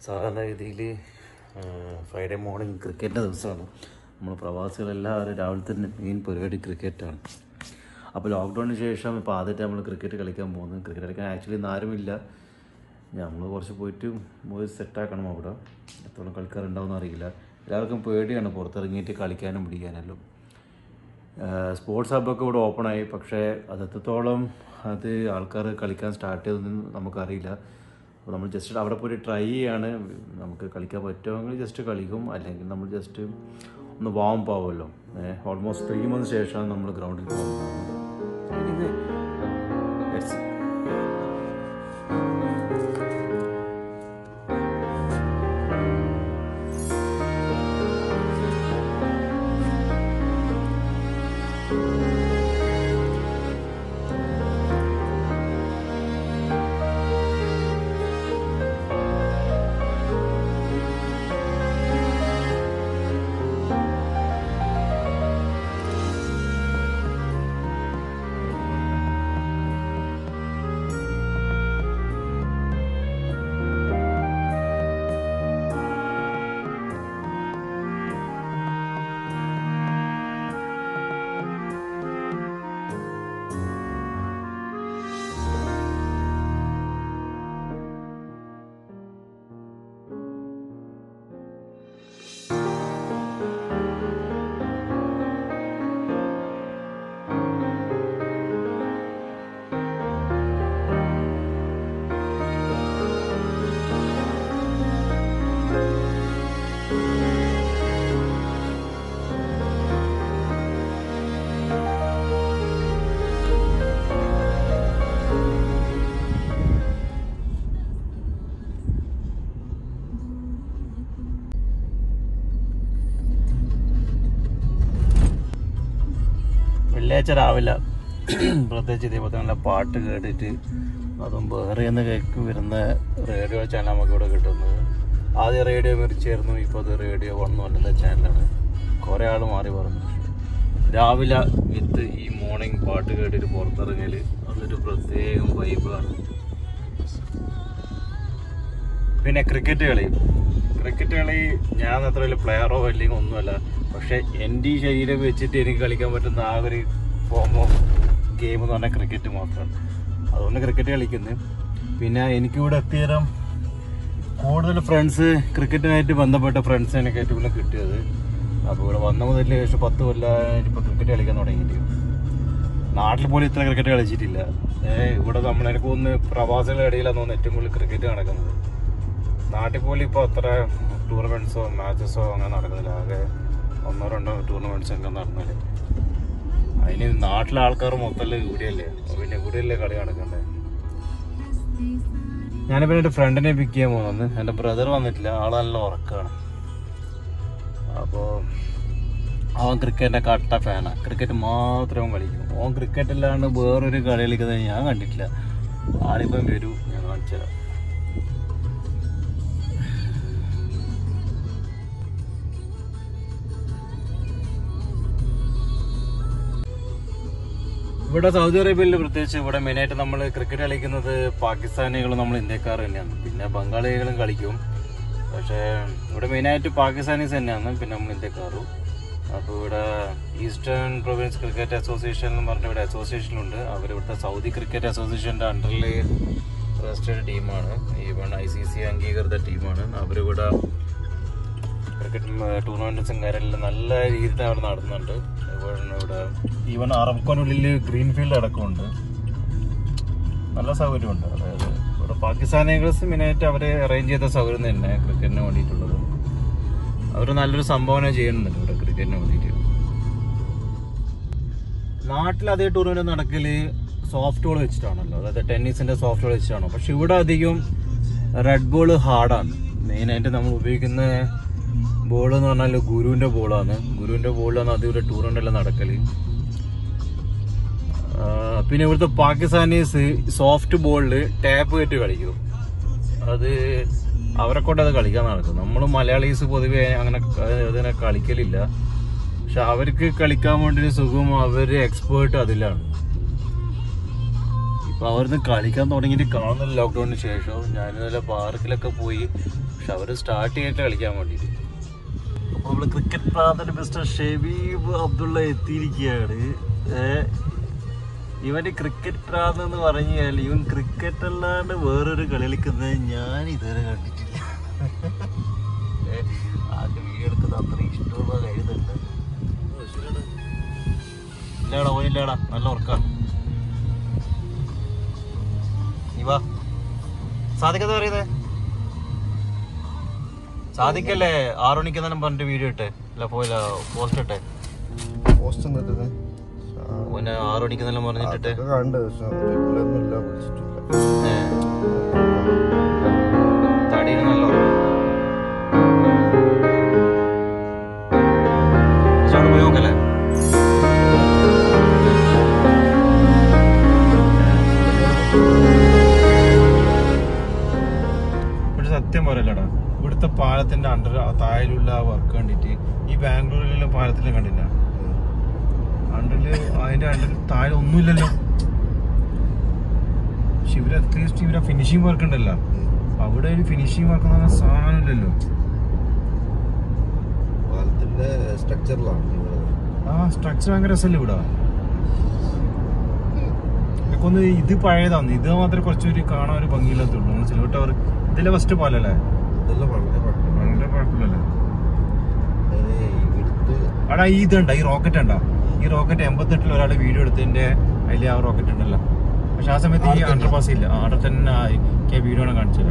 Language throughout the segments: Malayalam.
സാധാരണ രീതിയിൽ ഫ്രൈഡേ മോർണിംഗ് ക്രിക്കറ്റിൻ്റെ ദിവസമാണ് നമ്മൾ പ്രവാസികളെല്ലാവരും രാവിലെ തന്നെ മെയിൻ പരിപാടി ക്രിക്കറ്റാണ് അപ്പോൾ ലോക്ക്ഡൗണിന് ശേഷം ഇപ്പോൾ ആദ്യമായിട്ട് നമ്മൾ ക്രിക്കറ്റ് കളിക്കാൻ പോകുന്നത് ക്രിക്കറ്റ് കളിക്കാൻ ആക്ച്വലി ഇന്ന് ആരുമില്ല നമ്മൾ കുറച്ച് പോയിട്ട് പോയി സെറ്റാക്കണം അവിടെ എത്രത്തോളം കളിക്കാറുണ്ടാവും അറിയില്ല എല്ലാവർക്കും പേടിയാണ് പുറത്തിറങ്ങിയിട്ട് കളിക്കാനും പിടിക്കാനെല്ലാം സ്പോർട്സ് ഹബ്ബൊക്കെ ഇവിടെ ഓപ്പണായി പക്ഷേ അത് എത്രത്തോളം അത് ആൾക്കാർ കളിക്കാൻ സ്റ്റാർട്ട് ചെയ്തതെന്ന് നമുക്കറിയില്ല അപ്പോൾ നമ്മൾ ജസ്റ്റ് അവിടെ പോയി ട്രൈ ചെയ്യാണ് നമുക്ക് കളിക്കാൻ പറ്റുമെങ്കിൽ ജസ്റ്റ് കളിക്കും അല്ലെങ്കിൽ നമ്മൾ ജസ്റ്റ് ഒന്ന് വാം ആവുമല്ലോ ഓൾമോസ്റ്റ് ത്രീ മന്ത്സ് ശേഷമാണ് നമ്മൾ ഗ്രൗണ്ടിൽ പോകുന്നത് Let's see. വെള്ളിയാഴ്ച രാവിലെ പ്രത്യേകിച്ച് ഇതേപോലെ നല്ല പാട്ട് കേട്ടിട്ട് അതും വേറെ നിന്ന് കേൾക്ക് വരുന്ന റേഡിയോ ചാനൽ നമുക്ക് ഇവിടെ കിട്ടുന്നത് ആദ്യം റേഡിയോ മിറിച്ചായിരുന്നു ഇപ്പോൾ അത് റേഡിയോ വൺ എന്ന് പറയുന്ന ചാനലാണ് കുറേ ആൾ മാറി പറഞ്ഞു രാവിലെ വിത്ത് ഈ മോർണിംഗ് പാട്ട് കേട്ടിട്ട് പുറത്തിറങ്ങൽ അതൊരു പ്രത്യേകം വൈബാണ് പിന്നെ ക്രിക്കറ്റ് കളി ക്രിക്കറ്റ് കളി ഞാൻ അത്ര വലിയ പ്ലെയറോ അല്ലെങ്കിൽ ഒന്നുമല്ല പക്ഷെ എൻ്റെ ഈ ശരീരം വെച്ചിട്ട് എനിക്ക് കളിക്കാൻ പറ്റുന്ന ആ ഒരു ഫോമോ ഗെയിം എന്ന് പറഞ്ഞാൽ ക്രിക്കറ്റ് മാത്രമാണ് അതുകൊണ്ട് ക്രിക്കറ്റ് കളിക്കുന്നത് പിന്നെ എനിക്കിവിടെ എത്തിയരം കൂടുതൽ ഫ്രണ്ട്സ് ക്രിക്കറ്റുമായിട്ട് ബന്ധപ്പെട്ട ഫ്രണ്ട്സ് എനിക്ക് ഏറ്റവും കൂടുതൽ കിട്ടിയത് അപ്പോൾ ഇവിടെ വന്ന മുതൽ ഏകദേശം പത്ത് കൊല്ലമായിട്ട് ഇപ്പോൾ ക്രിക്കറ്റ് കളിക്കാൻ തുടങ്ങിയിട്ട് നാട്ടിൽ പോലും ഇത്ര ക്രിക്കറ്റ് കളിച്ചിട്ടില്ല ഏഹ് ഇവിടെ നമ്മൾ എനിക്ക് ഒന്ന് പ്രവാസികളുടെ ഇടയിലാണ് തോന്നുന്നു ഏറ്റവും കൂടുതൽ ക്രിക്കറ്റ് നടക്കുന്നത് നാട്ടിൽ പോലും ഇപ്പോൾ അത്ര ടൂർണമെന്റ്സോ മാച്ചസോ അങ്ങനെ നടക്കുന്നില്ല ആകെ ഒന്നോ രണ്ടോ ടൂർണമെന്റ്സ് ഒക്കെ നടന്നാല് അതിന് നാട്ടിലെ ആൾക്കാർ മൊത്തം ഇവിടെയല്ലേ അപ്പൊ പിന്നെ ഇവിടെയല്ലേ കളി നടക്കണ്ടേ ഞാനിപ്പോ എൻ്റെ ഫ്രണ്ടിനെ പിക്ക് ചെയ്യാൻ പോകുന്നു എൻ്റെ ബ്രദർ വന്നിട്ടില്ല ആള് നല്ല ഉറക്കാണ് അപ്പോൾ അവൻ ക്രിക്കറ്റിന്റെ കട്ട ഫാനാണ് ക്രിക്കറ്റ് മാത്രം അവൻ കളിക്കും ഓൻ ക്രിക്കറ്റ് അല്ലാണ്ട് വേറൊരു കളി കളിക്കുന്നത് ഞാൻ കണ്ടിട്ടില്ല ആളിപ്പം വരൂ ഞാൻ കാണിച്ചു തരാം ഇവിടെ സൗദി അറേബ്യയിൽ പ്രത്യേകിച്ച് ഇവിടെ മെയിനായിട്ട് നമ്മൾ ക്രിക്കറ്റ് കളിക്കുന്നത് പാകിസ്ഥാനികളും നമ്മൾ ഇന്ത്യക്കാർ തന്നെയാണ് പിന്നെ ബംഗാളികളും കളിക്കും പക്ഷേ ഇവിടെ മെയിനായിട്ട് പാകിസ്ഥാനീസ് തന്നെയാണ് പിന്നെ നമ്മൾ ഇന്ത്യക്കാരും അപ്പോൾ ഇവിടെ ഈസ്റ്റേൺ പ്രൊവിൻസ് ക്രിക്കറ്റ് അസോസിയേഷൻ എന്ന് പറഞ്ഞ ഇവിടെ അസോസിയേഷനുണ്ട് അവർ ഇവിടുത്തെ സൗദി ക്രിക്കറ്റ് അസോസിയേഷൻ്റെ അണ്ടറിൽ രജിസ്റ്റേർഡ് ടീമാണ് ഈവൺ ഐ സി സി അംഗീകൃത ടീമാണ് അവരിവിടെ ക്രിക്കറ്റ് ടൂർണമെന്റ്സും കാര്യമെല്ലാം നല്ല രീതിയിൽ അവിടെ നടന്നുണ്ട് ഇവിടെ ഇവിടെ ഈവൻ അറബ്കോനുള്ളിൽ ഗ്രീൻ ഫീൽഡ് അടക്കമുണ്ട് നല്ല സൗകര്യമുണ്ട് അതായത് ഇവിടെ പാകിസ്ഥാനികൾസ് മെയിനായിട്ട് അവർ അറേഞ്ച് ചെയ്ത സൗകര്യം തന്നെ ക്രിക്കറ്റിന് വേണ്ടിയിട്ടുള്ളത് അവർ നല്ലൊരു സംഭാവന ചെയ്യുന്നുണ്ട് ഇവിടെ ക്രിക്കറ്റിന് വേണ്ടിയിട്ട് നാട്ടിൽ അതേ ടൂർണമെന്റ് നടക്കല് സോഫ്റ്റ് ബോൾ വെച്ചിട്ടാണല്ലോ അതായത് ടെന്നീസിന്റെ സോഫ്റ്റ് ബോൾ വെച്ചിട്ടാണോ പക്ഷെ ഇവിടെ അധികം റെഡ് ബോൾ ഹാർഡാണ് മെയിനായിട്ട് നമ്മൾ ഉപയോഗിക്കുന്ന ബോൾ എന്ന് പറഞ്ഞാൽ ഗുരുവിന്റെ ബോളാണ് ഗുരുവിന്റെ ബോളിലാണ് അതുപോലെ ടൂർണമെന്റ് എല്ലാം നടക്കല് ആ, പിന്നെ ഇവിടുത്തെ പാകിസ്ഥാനീസ് സോഫ്റ്റ് ബോളിൽ ടാപ്പ് കെട്ടി കളിക്കും അത് അവരെ കൊണ്ട് അത് കളിക്കാൻ നടക്കും നമ്മൾ മലയാളീസ് പൊതുവെ അങ്ങനെ ക- അതിനെ കളിക്കലില്ല പക്ഷെ അവർക്ക് കളിക്കാൻ വേണ്ടി ഒരു സുഖം അവര് എക്സ്പേർട്ട് അതിലാണ് അപ്പൊ അവിടുന്ന് കളിക്കാൻ തുടങ്ങിയിട്ട് കാണുന്ന ലോക്ക്ഡൌണിന് ശേഷം ഞാൻ നല്ല പാർക്കിലൊക്കെ പോയി പക്ഷെ അവര് സ്റ്റാർട്ട് ചെയ്തിട്ട് കളിക്കാൻ വേണ്ടിയിട്ട് അപ്പോൾ നമ്മൾ ക്രിക്കറ്റ് പ്രാന്തൻ മിസ്റ്റർ ഷെബീബ് അബ്ദുള്ള എത്തിയിരിക്കുകയാണ് ഏഹ് ഇവന്റെ ക്രിക്കറ്റ് പ്രാന്ത് എന്ന് പറഞ്ഞാൽ ഇവൻ ക്രിക്കറ്റ് അല്ലാണ്ട് വേറൊരു കളി കളിക്കുന്നത് ഞാൻ ഇതുവരെ കണ്ടിട്ടില്ല ഏ, ആദ്യം വീഡിയോ എടുക്കുന്നത് അത്ര ഇഷ്ടമുള്ള കരുതുണ്ട് ഇല്ലാടാ ഓനില്ലാടാ നല്ല ഉറക്കാ നീ വാ സാധിക്കത്തെ പറയുന്നേ സാധിക്കല്ലേ ആറു മണിക്ക് തന്നെ പറഞ്ഞിട്ട് വീഡിയോ ഇട്ടെ അല്ല പോയില്ല പോസ്റ്റ് ഇട്ടെ പോസ്റ്റ് എന്നിട്ടത് ഓനെ ആറു മണിക്ക് തന്നെ പറഞ്ഞിട്ടിട്ട് അതൊക്കെ കണ്ട് പക്ഷെ റിപ്ലൈ ഇല്ല വിളിച്ചിട്ടില്ല ഏ. തടിയിൽ നല്ല ഉറക്കം. പക്ഷെ അവിടെ പോയി നോക്കല്ലേ പക്ഷെ സത്യം പറയല്ലടാ ഇവിടുത്തെ പാലത്തിന്റെ അണ്ടർ താഴിലുള്ള വർക്ക് കണ്ടിട്ട് ഈ ബാംഗ്ലൂരിലുള്ള പാലത്തിലും കണ്ടില്ല അണ്ടറില് അതിന്റെ അണ്ടറിൽ താഴെ ഒന്നുമില്ലല്ലോ പക്ഷെ ഇവര് അറ്റ്ലീസ്റ്റ് ഇവരെ ഫിനിഷിംഗ് വർക്ക് ഉണ്ടല്ലോ അവിടെ ഒരു ഫിനിഷിംഗ് വർക്ക് എന്ന് പറഞ്ഞ സാധനമില്ലല്ലോ പാലത്തിന്റെ സ്ട്രക്ചറിലാണ് ആ സ്ട്രക്ചർ ഭയങ്കര രസമല്ലേ ഇവിടെ ഇതൊക്കെ ഒന്ന് ഇത് പഴയതാണ് ഇത് മാത്രമേ കുറച്ചൊരു കാണാൻ ഒരു ഭംഗിയില്ലാത്തുള്ളൂ നമ്മൾ സിൽവർ ടവർ ഇതിലെ ഫസ്റ്റ് പാലല്ലേ ഇതെല്ലാം വളരെ പഴക്കം വളരെ കുഴപ്പമില്ലല്ലേ ഇവിടുത്തെ അവിടെ ഈ ഇതുണ്ട ഈ റോക്കറ്റ് ഉണ്ടോ ഈ റോക്കറ്റ് എൺപത്തെട്ടിൽ ഒരാൾ വീഡിയോ എടുത്തതിന്റെ അതിൽ ആ റോക്കറ്റ് ഉണ്ടല്ലോ പക്ഷെ ആ സമയത്ത് ഈ അവിടെ അണ്ടർ പാസ് ഇല്ല ആ, അവിടെ തന്നെ ആ വീഡിയോ ആണ് കാണിച്ചത്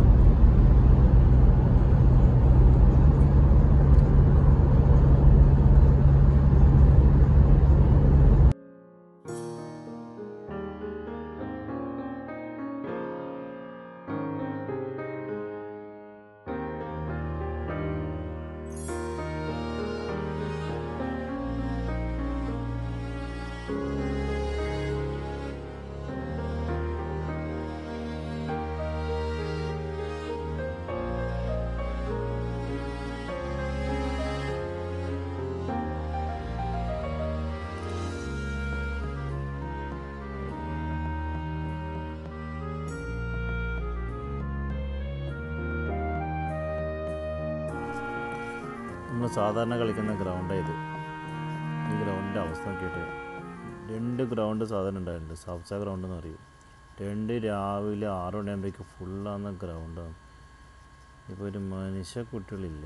നമ്മൾ സാധാരണ കളിക്കുന്ന ഗ്രൗണ്ടാണ് ഇത് ഈ ഗ്രൗണ്ടിൻ്റെ അവസ്ഥ നോക്കിയിട്ട് രണ്ട് ഗ്രൗണ്ട് സാധാരണ ഉണ്ടായിട്ടുണ്ട് സബ്സ ഗ്രൗണ്ട് എന്ന് പറയും രണ്ട് രാവിലെ ആറ് മണിയാകുമ്പോഴേക്കും ഫുള്ളാകുന്ന ഗ്രൗണ്ടാണ് ഇപ്പോൾ ഒരു മനുഷ്യ കുട്ടികളില്ല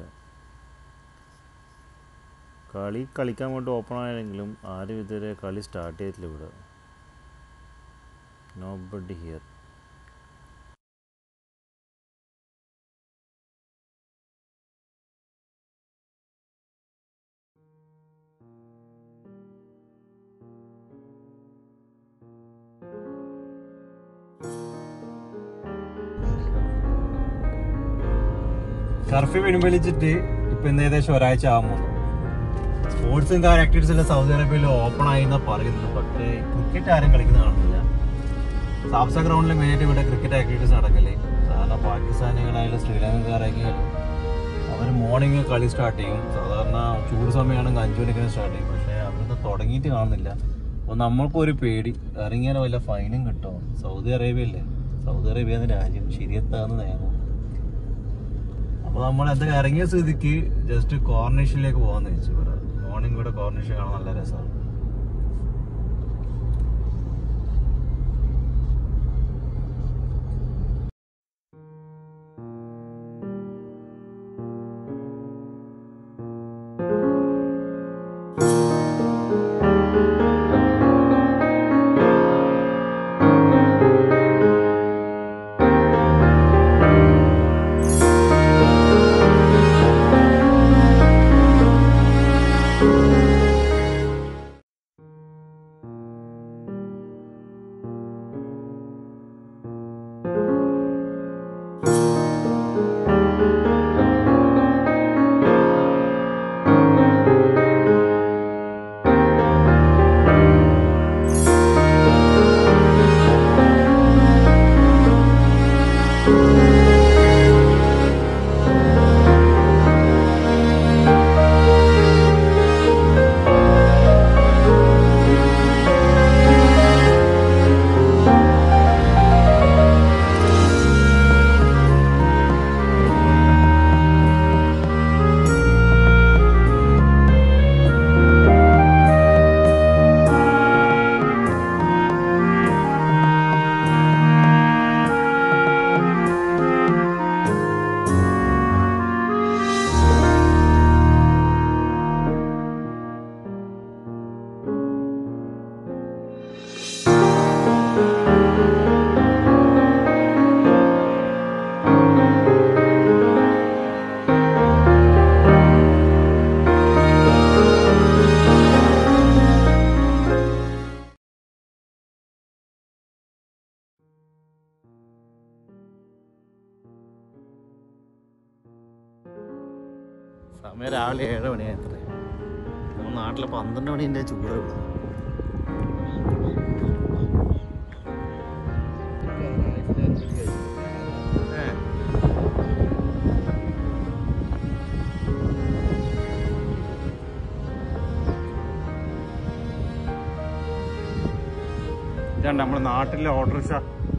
കളി കളിക്കാൻ വേണ്ടി ഓപ്പൺ ആയെങ്കിലും ആരും ഇതുവരെ കളി സ്റ്റാർട്ട് ചെയ്തിട്ടില്ല ഇവിടെ നോ ബഡി ഹിയർ കർഫ്യൂ പിൻവലിച്ചിട്ട് ഇപ്പൊ ഇന്ന് ഏകദേശം ഒരാഴ്ച ആകുമ്പോൾ സ്പോർട്സും കാർ ആക്ടിവിറ്റീസ് എല്ലാം സൗദി അറേബ്യയിൽ ഓപ്പൺ ആയി എന്നാ പറയുന്നത് പക്ഷേ ക്രിക്കറ്റ് ആരും കളിക്കുന്ന കാണുന്നില്ല സാബ്സ ഗ്രൗണ്ടിൽ മെയിനായിട്ട് ഇവിടെ ക്രിക്കറ്റ് ആക്ടിവിറ്റീസ് നടക്കല്ലേ സാധാരണ പാകിസ്ഥാനികളായാലും ശ്രീലങ്കക്കാരായാലും അവർ മോർണിംഗ് കളി സ്റ്റാർട്ട് ചെയ്യും സാധാരണ ചൂട് സമയമാണെങ്കിൽ അഞ്ചു മണിക്കാണ് സ്റ്റാർട്ട് ചെയ്യും പക്ഷേ അവിടുന്ന് തുടങ്ങിയിട്ട് കാണുന്നില്ല അപ്പോൾ നമ്മൾക്കൊരു പേടി ഇറങ്ങിയാൽ വല്ല ഫൈനും കിട്ടുമോ സൗദി അറേബ്യ അല്ലേ സൗദി അറേബ്യ എന്ന രാജ്യം ശരിയെത്താന്ന് നിയമം അപ്പോൾ നമ്മൾ എന്തൊക്കെ ഇറങ്ങിയ സ്ഥിതിക്ക് ജസ്റ്റ് കോർണിഷിലേക്ക് പോകാന്ന് വെച്ചു ഇവിടെ മോർണിംഗ് ഇവിടെ കോർണിഷ് കാണാൻ നല്ല രസമാണ് സമയം രാവിലെ ഏഴ് മണിയായി എത്ര നമ്മൾ നാട്ടിലെ പന്ത്രണ്ട് മണീൻ്റെ ചൂടേ ഉള്ളൂ ഏ. ഇതാണ് നമ്മുടെ നാട്ടിലെ ഓട്ടോറിക്ഷ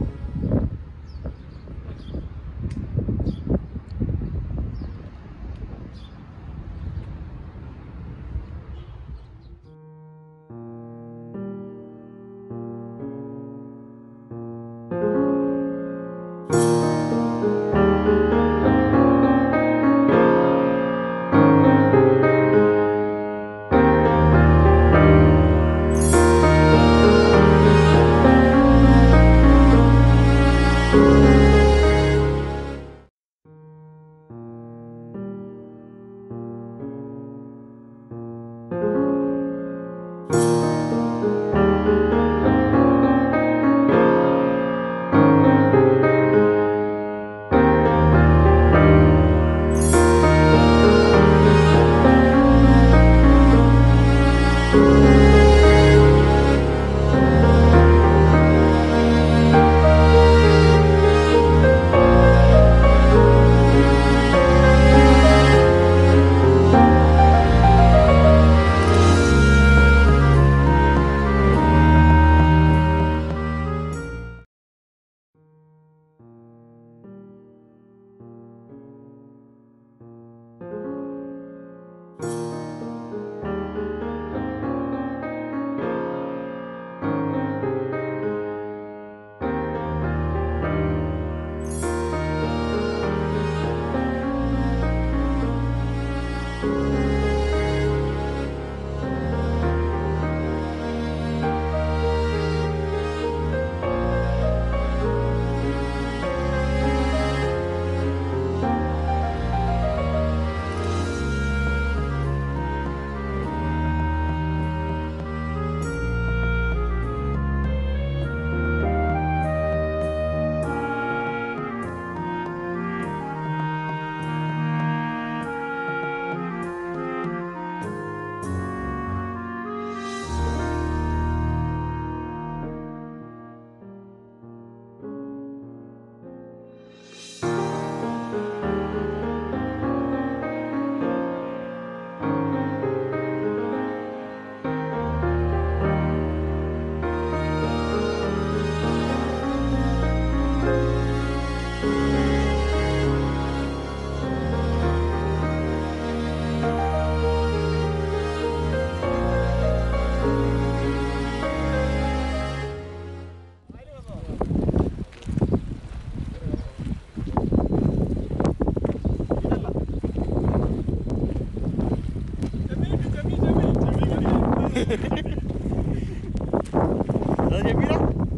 അത് ജമീല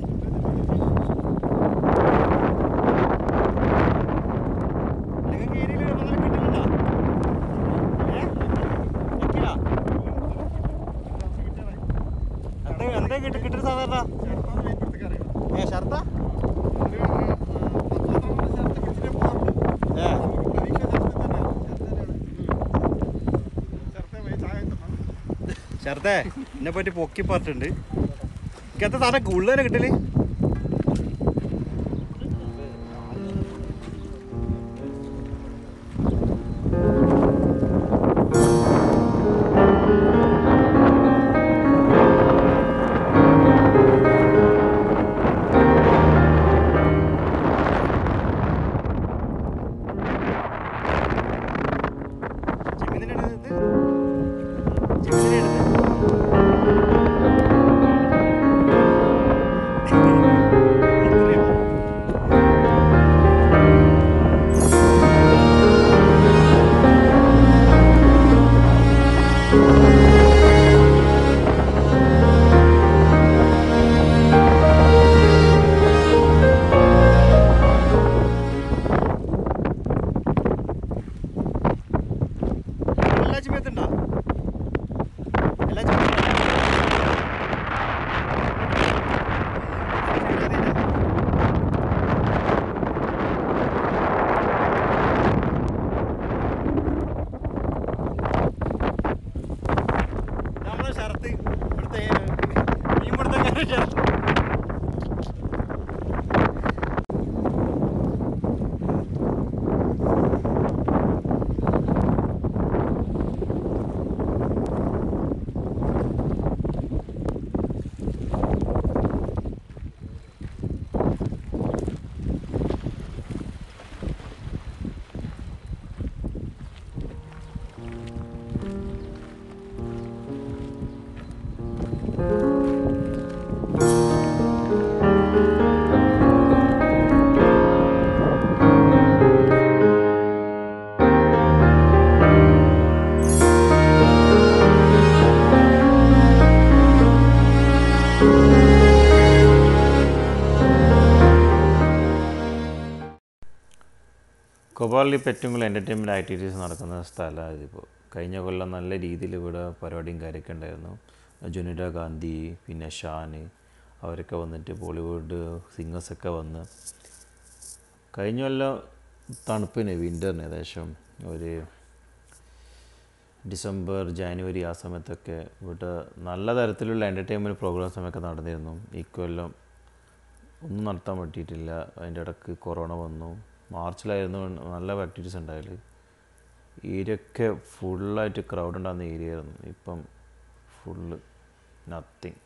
നിങ്ങൾക്ക് ഏരിയയിൽ ഒരു മുതൽ കിട്ടുന്നുണ്ടോ ഏ? കിട്ടില്ല? എന്താ എന്താ കിട്ടും കിട്ടുന്ന സാധാരണ ഏ ഷർട്ടാ ഏ ഷർട്ടേ എന്നെ പറ്റി പൊക്കി പറഞ്ഞിട്ടുണ്ട് ഇങ്ങനത്തെ സാധനം ഉള്ളവരെ കിട്ടല് ചിമ്മിതിന്റെ അടുത്ത് ചിമ്മിതിന്റെ അടുത്ത് എല്ലാ ചിമ്മത്തുണ്ടോ എല്ലാ ചിമ്മത്തുണ്ടോ ഭോപ്പാലിൽ ഇപ്പോൾ ഏറ്റവും കൂടുതൽ എൻ്റർടൈൻമെൻറ്റ് ആക്ടിവിറ്റീസ് നടക്കുന്ന സ്ഥലമാണ് ഇതിപ്പോൾ കഴിഞ്ഞ കൊല്ലം നല്ല രീതിയിൽ ഇവിടെ പരിപാടിയും കാര്യമൊക്കെ ഉണ്ടായിരുന്നു ജുനിഡ ഗാന്ധി പിന്നെ ഷാൻ അവരൊക്കെ വന്നിട്ട് ബോളിവുഡ് സിംഗേഴ്സൊക്കെ വന്ന് കഴിഞ്ഞ കൊല്ലം തണുപ്പിന് വിൻ്ററിന് ഏകദേശം ഒരു ഡിസംബർ ജാനുവരി ആ സമയത്തൊക്കെ ഇവിടെ നല്ല തരത്തിലുള്ള എൻ്റർടൈൻമെൻറ്റ് പ്രോഗ്രാംസൊക്കെ നടന്നിരുന്നു ഇക്കൊല്ലം ഒന്നും നടത്താൻ പറ്റിയിട്ടില്ല അതിൻ്റെ ഇടയ്ക്ക് കൊറോണ വന്നു മാർച്ചിലായിരുന്നു നല്ല ആക്ടിവിറ്റീസ് ഉണ്ടായാൽ ഏരിയൊക്കെ ഫുള്ളായിട്ട് ക്രൗഡ് ഉണ്ടാകുന്ന ഏരിയ ആയിരുന്നു ഇപ്പം ഫുള്ള് നത്തിങ്